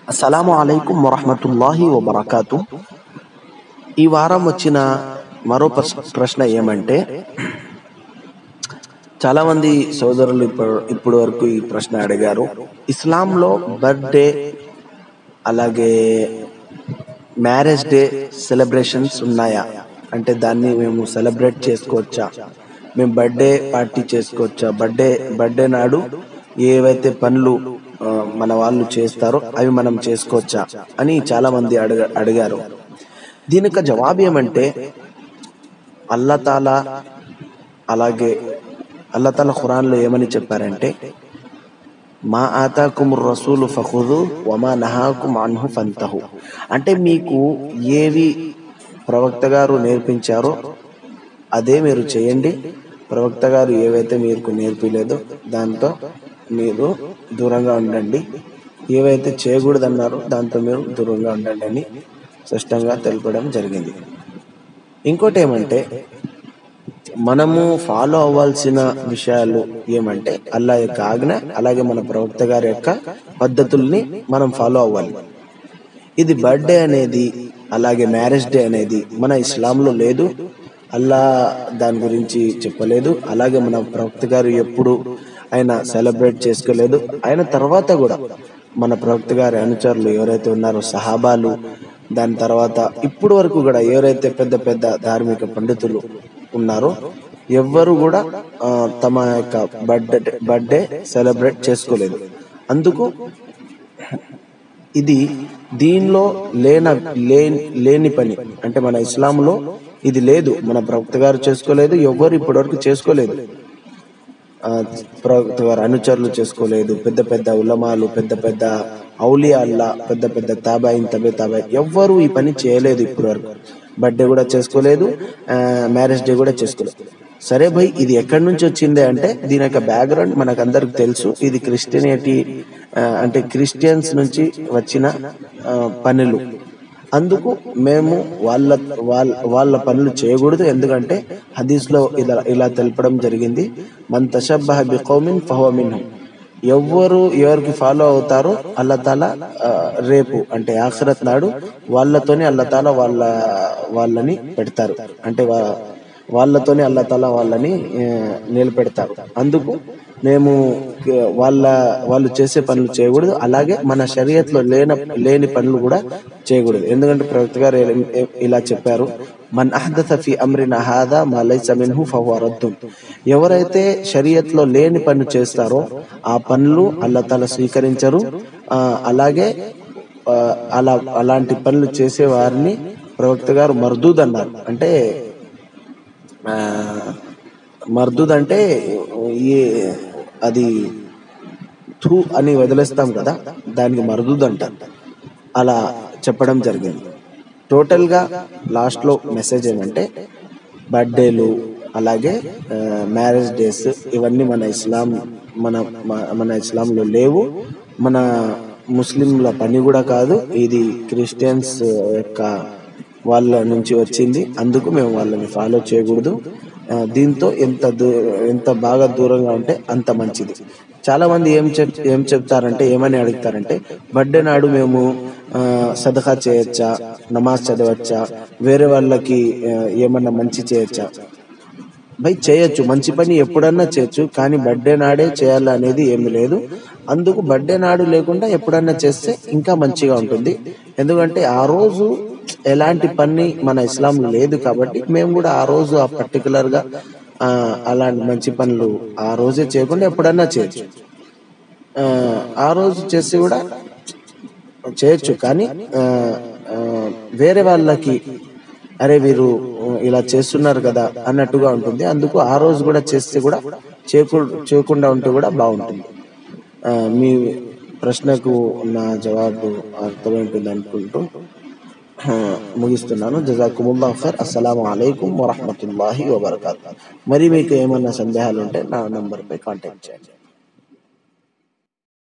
అస్సలాము అలైకుం వరహమతుల్లాహి వబర్కాతు ఈ వారం వచ్చిన మరో ప్రశ్- ప్రశ్న ఏమంటే చాలా మంది సోదరులు ఇప్పుడు ఇప్పుడు వరకు ఈ ప్రశ్న అడిగారు ఇస్లాంలో బర్త్డే అలాగే మ్యారేజ్ డే సెలబ్రేషన్స్ ఉన్నాయా అంటే దాన్ని మేము సెలబ్రేట్ చేసుకోవచ్చా మేము బర్త్డే పార్టీ చేసుకోవచ్చా బర్త్డే బర్త్డే నాడు ఏవైతే పనులు ఆ, మన వాళ్ళు చేస్తారో అవి మనం చేసుకోవచ్చా అని చాలా మంది అడగ అడిగారు దీనికి జవాబు ఏమంటే అల్లతాల అలాగే అల్లతాల ఖురాన్లో ఏమని చెప్పారంటే మా ఆతాకుం రసూలు ఫఖుదు వమా నహాకుం అన్హు ఫంతహు అంటే మీకు ఏవి ప్రవక్త గారు నేర్పించారో అదే మీరు చేయండి ప్రవక్త గారు ఏవైతే మీకు నేర్పిలేదో దాంతో మీరు దూరంగా ఉండండి ఏవైతే చేయకూడదన్నారో దాంతో మీరు దూరంగా ఉండండి అని స్పష్టంగా తెలపడం జరిగింది ఇంకోటి ఏమంటే మనము ఫాలో అవ్వాల్సిన విషయాలు ఏమంటే అల్లా యొక్క ఆజ్ఞ అలాగే మన ప్రవక్త గారి యొక్క పద్ధతుల్ని మనం ఫాలో అవ్వాలి ఇది బర్త్డే అనేది అలాగే మ్యారేజ్ డే అనేది మన ఇస్లాంలో లేదు అల్లా దాని గురించి చెప్పలేదు అలాగే మన ప్రవక్త గారు ఎప్పుడు ఆయన సెలబ్రేట్ చేసుకోలేదు ఆయన తర్వాత కూడా మన ప్రవక్త గారి అనుచరులు ఎవరైతే ఉన్నారో సహాబాలు దాని తర్వాత ఇప్పుడు వరకు కూడా ఎవరైతే పెద్ద పెద్ద ధార్మిక పండితులు ఉన్నారో ఎవ్వరు కూడా ఆ, తమ యొక్క బర్త్డే బర్త్డే సెలబ్రేట్ చేసుకోలేదు అందుకు ఇది దీనిలో లేన లేని లేని పని అంటే మన ఇస్లాంలో ఇది లేదు మన ప్రవక్త గారు చేసుకోలేదు ఎవ్వరు ఇప్పటివరకు చేసుకోలేదు ఆ, ప్రవక్త గారు అనుచరులు చేసుకోలేదు పెద్ద పెద్ద ఉలమాలు పెద్ద పెద్ద ఔలియాల్లా పెద్ద పెద్ద తాబాయిన్ తబే తాబాయి ఎవ్వరు ఈ పని చేయలేదు ఇప్పటి వరకు బర్త్డే కూడా చేసుకోలేదు మ్యారేజ్ డే కూడా చేసుకోలేదు సరే భయ్ ఇది ఎక్కడి నుంచి వచ్చింది అంటే దీని యొక్క బ్యాక్గ్రౌండ్ మనకు అందరికి తెలుసు ఇది క్రిస్టియనిటీ అంటే క్రిస్టియన్స్ నుంచి వచ్చిన ఆ, పనులు అందుకు మేము వాళ్ళ వాళ్ళ వాళ్ళ పనులు చేయకూడదు ఎందుకంటే హదీస్ లో ఇలా ఇలా తెలపడం జరిగింది మన్ తషబ్బహ బికౌమిన్ ఫహువ మిన్హుం ఎవ్వరు ఎవరికి ఫాలో అవుతారో అల్లతాల రేపు అంటే ఆఖరత్ నాడు వాళ్ళతోనే అల్లతాల వాళ్ళ వాళ్ళని పెడతారు అంటే వా- వాళ్ళతోనే అల్లతాల వాళ్ళని ఆ, నిలబెడతారు అందుకు మేము ఆ, వాళ్ళ వాళ్ళు చేసే పనులు చేయకూడదు అలాగే మన శరీరలో లేన లేని పనులు కూడా చేయకూడదు ఎందుకంటే ప్రవక్త గారు ఏ- ఏ- ఇలా చెప్పారు మన్ అహదథ ఫి అమ్రిన హాదా మా లైస మిన్హు ఫహువ రద్దున్ ఎవరైతే శరీయత్లో లేని పని చేస్తారో ఆ పనులు అల్లతాల స్వీకరించరు ఆ, అలాగే ఆ, అలా అలాంటి పనులు చేసే వారిని ప్రవక్త గారు మర్దూద్ అన్నారు అంటే ఆ, మర్దూద్ అంటే ఈ అది థూ అని వదిలేస్తాం కదా దానికి మర్దూద్ అంటారు అలా చెప్పడం జరిగింది టోటల్ గా లాస్ట్ లో మెసేజ్ ఏమంటే బర్త్డేలు అలాగే మ్యారేజ్ డేస్ ఇవన్నీ మన ఇస్లాం మన మన- మన ఇస్లాంలో లేవు మన ముస్లింల పని కూడా కాదు ఇది క్రిస్టియన్స్ యొక్క వాళ్ళ నుంచి వచ్చింది అందుకు మేము వాళ్ళని ఫాలో చేయకూడదు ఆ, దీంతో ఎంత దూ ఎంత బాగా దూరంగా ఉంటే అంత మంచిది చాలా మంది ఏం చెప్ ఏం చెప్తారంటే ఏమని అడుగుతారంటే బర్త్డే నాడు మేము ఆ, సదకా చేయొచ్చా నమాజ్ చదవచ్చా వేరే వాళ్ళకి ఆ, ఏమన్నా మంచి చేయొచ్చా బై చేయొచ్చు మంచి పని ఎప్పుడన్నా చేయొచ్చు కానీ బర్త్డే నాడే చేయాలనేది ఏమి లేదు అందుకు బర్త్డే నాడు లేకుండా ఎప్పుడన్నా చేస్తే ఇంకా మంచిగా ఉంటుంది ఎందుకంటే ఆ రోజు ఎలాంటి పని మన ఇస్లాంలో లేదు కాబట్టి మేము కూడా ఆ రోజు ఆ పర్టికులర్ గా ఆ, అలాంటి మంచి పనులు ఆ రోజే చేయకుండా ఎప్పుడన్నా చేయొచ్చు ఆ, ఆ రోజు చేసి కూడా చేయొచ్చు కానీ ఆ, ఆ, వేరే వాళ్ళకి అరే వీరు ఇలా చేస్తున్నారు కదా అన్నట్టుగా ఉంటుంది అందుకు ఆ రోజు కూడా చేస్తే కూడా చేయకూ చేయకుండా ఉంటే కూడా బాగుంటుంది ఆ, మీ ప్రశ్నకు నా జవాబు అర్థమైంటుంది అనుకుంటూ ఆ, ముగిస్తున్నాను జజాకుముల్లా ఖైర్ అస్సలం అయికం వరహమతుల్లాహి వబర్కాతు మరి మీకు ఏమన్నా సందేహాలు ఉంటే నా నంబర్పై కాంటాక్ట్ చేయండి